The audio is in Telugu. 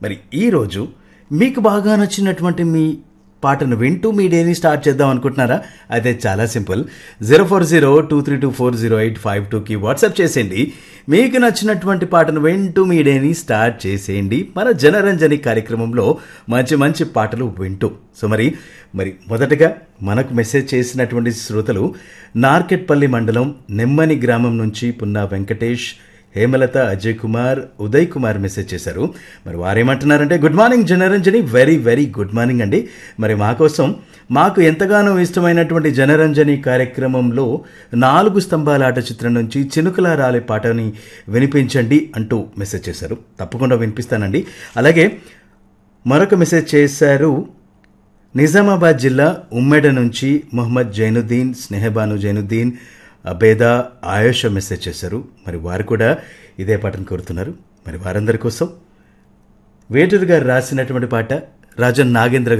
మరి ఈరోజు మీకు బాగా నచ్చినటువంటి మీ పాటను వింటూ మీ డేని స్టార్ట్ చేద్దాం అనుకుంటున్నారా అయితే చాలా simple zero four zero two three two four zero eight five టూకి వాట్సాప్ చేసేయండి మీకు నచ్చినటువంటి పాటను వింటూ మీ డేని స్టార్ట్ చేసేయండి మన జనరంజని కార్యక్రమంలో మంచి మంచి పాటలు వింటూ సో మరి మరి మొదటగా మనకు మెసేజ్ చేసినటువంటి శ్రోతలు నార్కెట్పల్లి మండలం నెమ్మని గ్రామం నుంచి పున్నా వెంకటేష్ హేమలత అజయ్ కుమార్ ఉదయ్ కుమార్ మెసేజ్ చేశారు మరి వారేమంటున్నారంటే good morning Janaranjani very very good morning అండి మరి మా కోసం మాకు ఎంతగానో ఇష్టమైనటువంటి జనరంజని కార్యక్రమంలో నాలుగు స్తంభాల ఆట చిత్రం నుంచి చినుకుల రాలే పాటని వినిపించండి అంటూ మెసేజ్ చేశారు తప్పకుండా వినిపిస్తానండి అలాగే మరొక మెసేజ్ చేశారు నిజామాబాద్ జిల్లా ఉమ్మెడ నుంచి మొహమ్మద్ జైనుద్దీన్ స్నేహబాను జైనుద్దీన్ అబేదా ఆయుష మెసేజ్ చేశారు మరి వారు కూడా ఇదే పాటను కోరుతున్నారు మరి వారందరి కోసం వేటూరు గారు రాసినటువంటి పాట రాజన్ నాగేంద్ర